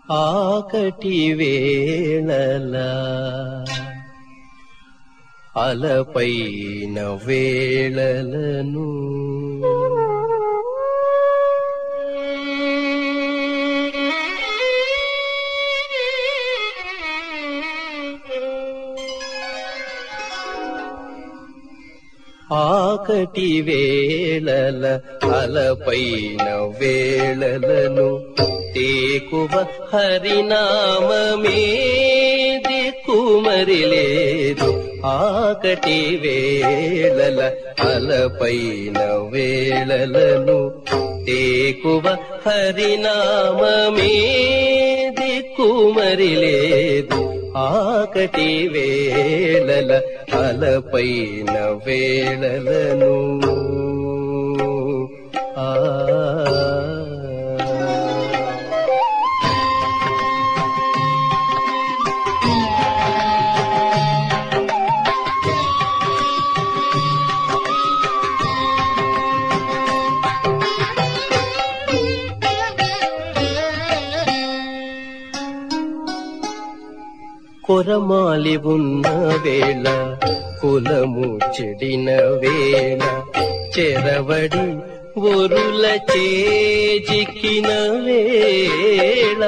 ఆకటి వేళల అలపైన వేళలను ఆకటి వేళల అలపైన వేళలను తేకువ హరినామమే దిక్కుమరి లేదు ఆకటి వేళల అలపైన వేళలను తేకువ హరినామమే దిక్కుమరి లేదు ఆకటి వేళల అలపైన వేళలను ఆ కొరమాలి ఉన్న వేళ కులము చెడిన వేళ చెరవడి ఒరుల చేజిక్కిన వేళ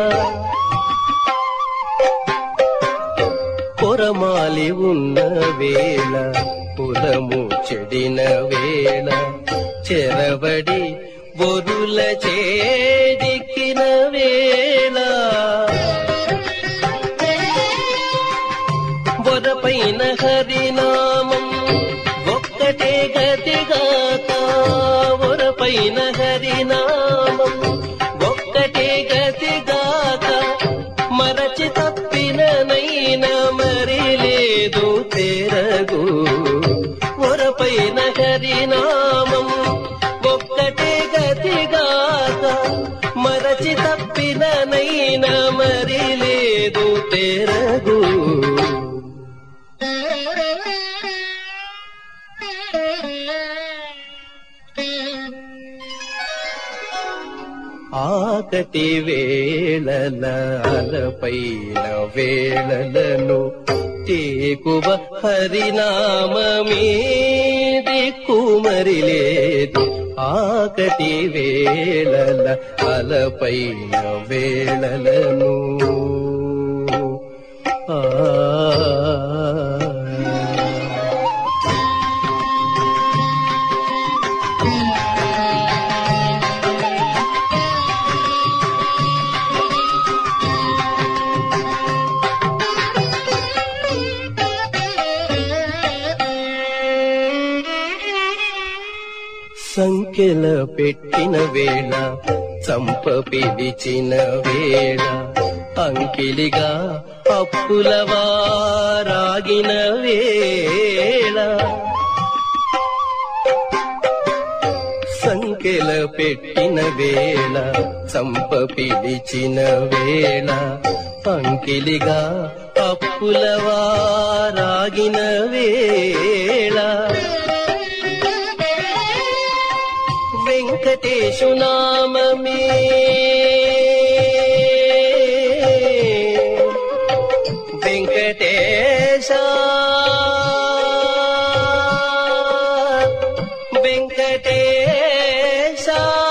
కొరమాలి ఉన్న వేళ కులము చెడిన వేళ చెరవడి ఒరుల చేజిక్కిన వేళ బొరపైన హరినామం ఒక్కటే గతిగాక బొరపైన హరినామం ఒక్కటే గతిగాక మరచి తప్పిననైనా మరి లేదు తెరగు బొరపైన హరినామం ఒక్కటే గతిగాక మరచి తప్పిననైనా మరి లేదు తెరగు ఆకటి వేళల అలపైన వేళలను తేకువ హరినామమే దిక్కుమరి లేదు ఆకటి వేళల అలపైన వేళలను ఆ సంఖ్యల పెట్టిన వేళ చంప పిలిచిన వేళ అంకిలిగా అప్పుల వారాగిన వేళ సంఖ్యల పెట్టిన వేళ చంప పిలిచిన వేళ అంకిలిగా అప్పుల వారాగిన వేళ వెంకటేశు నామమే వెంకటేశ వెంకటేశ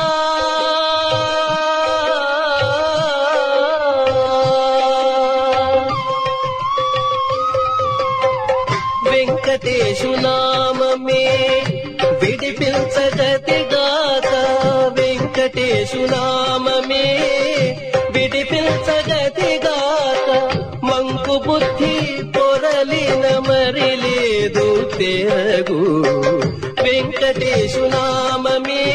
వెంకటేశు నామమే విడిపించగతిగాక వెంకటేశు నామమే విడిపించగతిగాక మంకు బుద్ధి పొరలిన మరి లేదు తెరగు వెంకటేశు నామమే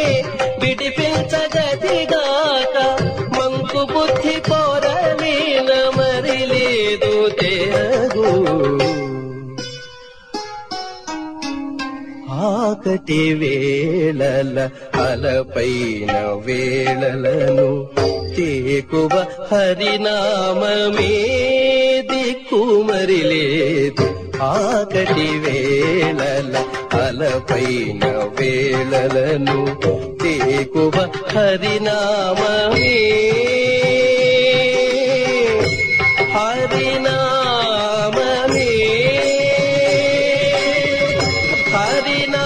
విడిపించగతిగాక మంకు బుద్ధి పొరలిన మరి లేదు తెరగు ఆకటి వేళల అలపైన వేళలను తేకువ హరినామమే దిక్కుమరి లేదు ఆకటి వేళల అలపైన వేళలను తేకువ హరినామమే హరినా